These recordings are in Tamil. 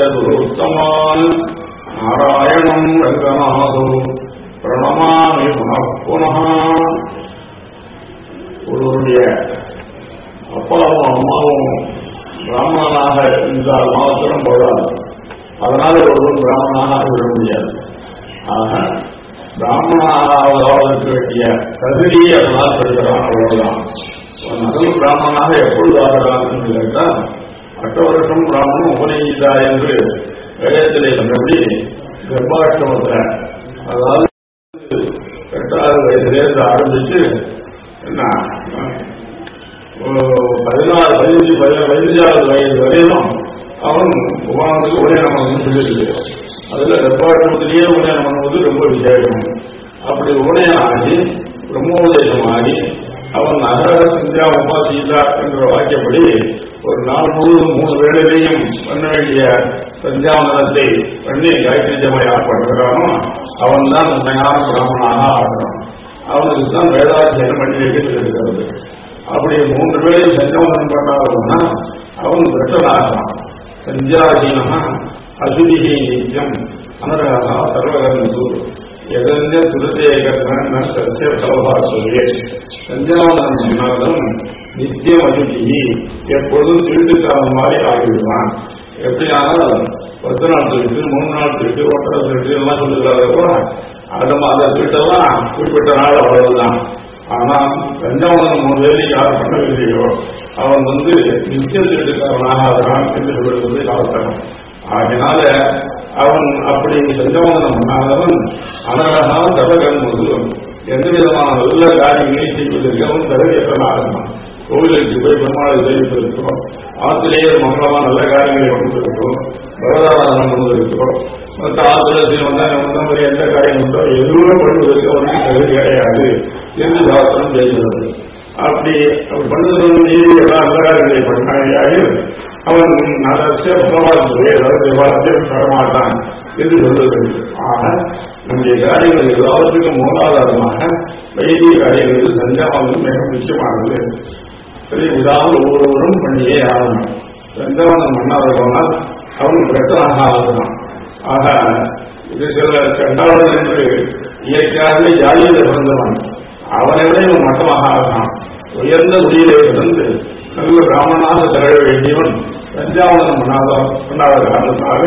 உத்தமான் நாராயணம் ரங்கநாதோ பிரணமாமி புனః ஒருவருடைய அப்பாவும் அம்மாவும் பிராமணனாக இருந்தால் மாத்திரம் போதாது அதனால ஒருவன் பிராமணனாக ஆகிவிட முடியாது ஆக பிராமணனாக ஆவதற்கு வேண்டிய தகுதியை அதனால் பெறுகிறான் அவ்வளவுதான் நகல் பிராமணனாக எப்பொழுது ஆகிறான் என்று கேட்டால் அட்ட வருஷம் பிராமணன் உபநயிதா என்று வேதத்திலே சொன்னபடி கர்ப்பாஷ்டமத்தில் அதாவது எட்டாவது வயதிலிருந்து ஆரம்பிச்சு என்ன பதினாறு பதினஞ்சு பதினஞ்சாவது வயது வரையிலும் அவன் உபகாரத்துக்கு உபநயனம் சொல்லியிருக்கு அதுல கர்ப்பாஷ்டமத்திலேயே உபநயனம் பண்ணுவது ரொம்ப விசேஷம் அப்படி உபநயனம் ஆகி பிரம்மோதயம் ஆகி அவன் அகரக சந்தியா உபாசிதா என்ற வாக்கியப்படி ஒரு நாள் முழுவதும் மூணு வேளையிலையும் பண்ண வேண்டிய சந்தியாவனத்தை பண்ணி காயத்ரி ஜமையா பண்ணுறானோ அவன் தான் உண்மையான பிராமணனாக ஆகணும் அவனுக்கு தான் வேதாத்தியனம் பண்ணி வைக்கிறது இருக்கிறது அப்படி மூன்று வேளை சந்தியாவனம் பண்ணாதவன்னா அவன் விரட்டனாகிறான் சந்தியாதீனமா அசுதிகை நித்தியம் அனரகா சர்வகர்மசூர் எதந்த துருதேகர்ம சத்திய சலபா சொல்லியே சந்தியாவனம் சொன்னாலும் நித்தியம் அசுதி எப்பொழுதும் திருட்டுக்கான மாதிரி ஆகிவிடுவான் எப்படியானால் பத்து நாள் திருட்டு மூணு நாள் திருட்டு ஒன்றரை திருட்டு எல்லாம் சொல்லுகிறாரோ அது அதை திருட்டெல்லாம் குறிப்பிட்ட நாள் அவ்வளவுதான் ஆனா சஞ்சாவனம் மூணு வேலை யார் பண்ணவில்லையோ அவன் வந்து நித்திய திருட்டுக்காரனாக ஆகிறான் என்று சொல்லுவது காலத்தனம் ஆகினால அவன் அப்படி சஞ்சவனம் பண்ணாதவன் அனகா தடகன் முதலும் எந்த விதமான நல்ல காரியங்களை செய்வதற்கு அவன் தரவேற்றனாகிறான் கோவிலுக்கு போய் பெருமாளை தெரிவித்திருக்கிறோம் ஆத்திரேயர் மங்களமா நல்ல காரியங்களை பண்ணிருக்கிறோம் பரதாராதனம் பண்ணுவதற்கிறோம் மற்ற ஆத்திரத்தில் வந்தாங்க வந்த எந்த காரியம் உண்டோ எதுவுமே பண்ணுவதற்கு அவனுக்கு தகுதி கிடையாது என்று சாஸ்திரம் பேசுகிறது அப்படி அவர் பண்ணுறது நீதி எல்லாம் நல்ல காரியங்களை பண்ணாயாக அவன் நலசிய பகவான் அதாவது விவாதத்தை தரமாட்டான் என்று சொல்லுகிறது ஆக நம்முடைய காரியங்கள் எல்லாவற்றுக்கும் மூலாதாரமாக வைதிக காரியங்கள் சஞ்சாவனம் மிக முக்கியமானது சரி விடாமல் ஒவ்வொருவரும் பண்ணியே ஆகணும் சஞ்சாவனம் பண்ணாத போனால் அவன் பிரச்சனாக ஆகணும் ஆக இது சில கண்டாவது என்று இயற்கையாகவே ஜாதியில பிறந்தவன் அவனை விட இவன் மட்டமாக ஆகலாம் உயர்ந்த குடியிலே பிறந்து நல்ல பிராமணனாக திகழ வேண்டியவன் சஞ்சாவனம் பண்ணாத பண்ணாத காரணத்தாக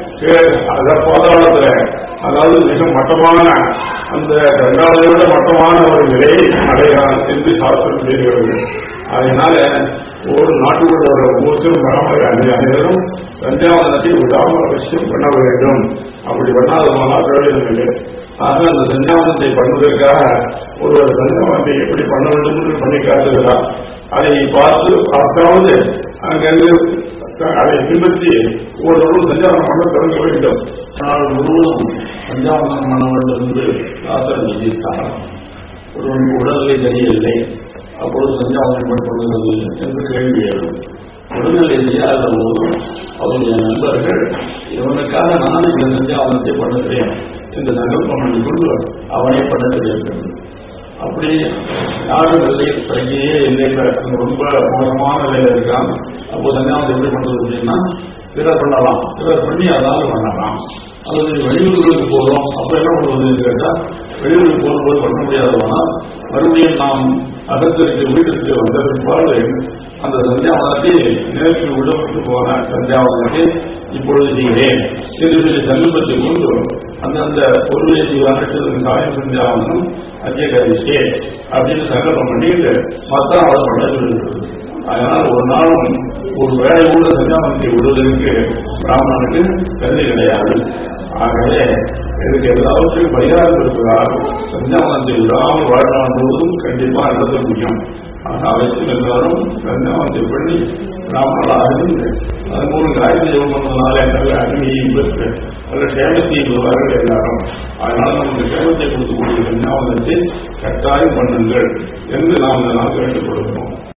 அத போதாளத்துல அதாவது மிக மட்டமான அந்த கண்டாளதை விட மட்டமான ஒரு நிலையை அடைகிறான் என்று சாஸ்திரம் தெரிகிறது அதனால ஒரு நாட்டுக்குள்ள ஒரு ஒவ்வொருத்தரும் பராமரி அனைவரும் சஞ்சாவனத்தை விடாமல் அவசியம் பண்ண வேண்டும் அப்படி பண்ணாதவனால் பிரயோஜனம் இல்லை ஆக அந்த சஞ்சாவனத்தை பண்ணுவதற்காக ஒருவர் சஞ்சாவனத்தை எப்படி பண்ண வேண்டும் என்று பண்ணி காட்டுகிறார் அதை பார்த்து பார்த்தாவது அங்கிருந்து அதை பின்பற்றி ஒவ்வொருவரும் சஞ்சாவனம் பண்ண தொடங்க வேண்டும் நாள் முழுவதும் சஞ்சாவனம் பண்ண வேண்டும் என்று ஆசன் விதித்தார் ஒருவனுக்கு உடல்நிலை சரியில்லை அப்பொழுது சஞ்சாவனம் பண்ணுவது என்று கேள்வி எழும் உடல்நிலை செய்யாத போது அவருடைய நண்பர்கள் இவனுக்காக நான் இந்த சஞ்சாவனத்தை பண்ணுகிறேன் என்று சங்கல்பம் பண்ணி கொண்டு அவனை பண்ண தெரியாது அப்படி யாரும் இல்லை தங்கியே இல்லை ரொம்ப மோசமான நிலையில இருக்கான் அப்போ சஞ்சாவனம் எப்படி பண்றது அப்படின்னா பிறர் பண்ணலாம் பிறர் பண்ணி அதாவது பண்ணலாம் அல்லது வெளியூர்களுக்கு போகிறோம் அப்ப என்ன பண்ணுவதுன்னு கேட்டா வெளியூருக்கு போகும்போது பண்ண முடியாதவனால் மறுபடியும் நாம் அகத்திற்கு வீட்டிற்கு வந்த பிற்பாடு அந்த சந்தியாவனத்தை நேற்று விடப்பட்டு போன சந்தியாவனத்தை இப்பொழுது செய்கிறேன் என்று சொல்லி சங்கல்பத்தை கொண்டு அந்தந்த பொருளை செய்வாங்க காயம் சந்தியாவனம் அஜயகரிசே அப்படின்னு சங்கல்பம் பண்ணிட்டு மற்ற அவர் பண்ண சொல்லியிருக்கிறது அதனால் ஒரு நாளும் ஒரு வேலை கூட சஞ்சாவனத்தை விடுவதற்கு பிராமணனுக்கு கருதி கிடையாது ஆகவே இதுக்கு எல்லாவற்றையும் பரிகாரம் இருப்பதால் சஞ்சாவனத்தை விடாமல் வாழ்நாள் முழுவதும் கண்டிப்பாக நடத்த முடியும் ஆக அவசியம் எல்லாரும் சஞ்சாவனத்தை பண்ணி பிராமணர்களாக இருந்து அதன் மூலம் காய்ச்சி ஜெபம் பண்ணதுனால நல்ல அருமையையும் பெற்று நல்ல சேமத்தையும் பெறுவார்கள் எல்லாரும் அதனால நமக்கு சேமத்தை கொடுக்கக்கூடிய சஞ்சாவனத்தை கட்டாயம் பண்ணுங்கள் என்று நாம் இந்த நாள் கேட்டுக் கொடுக்கிறோம்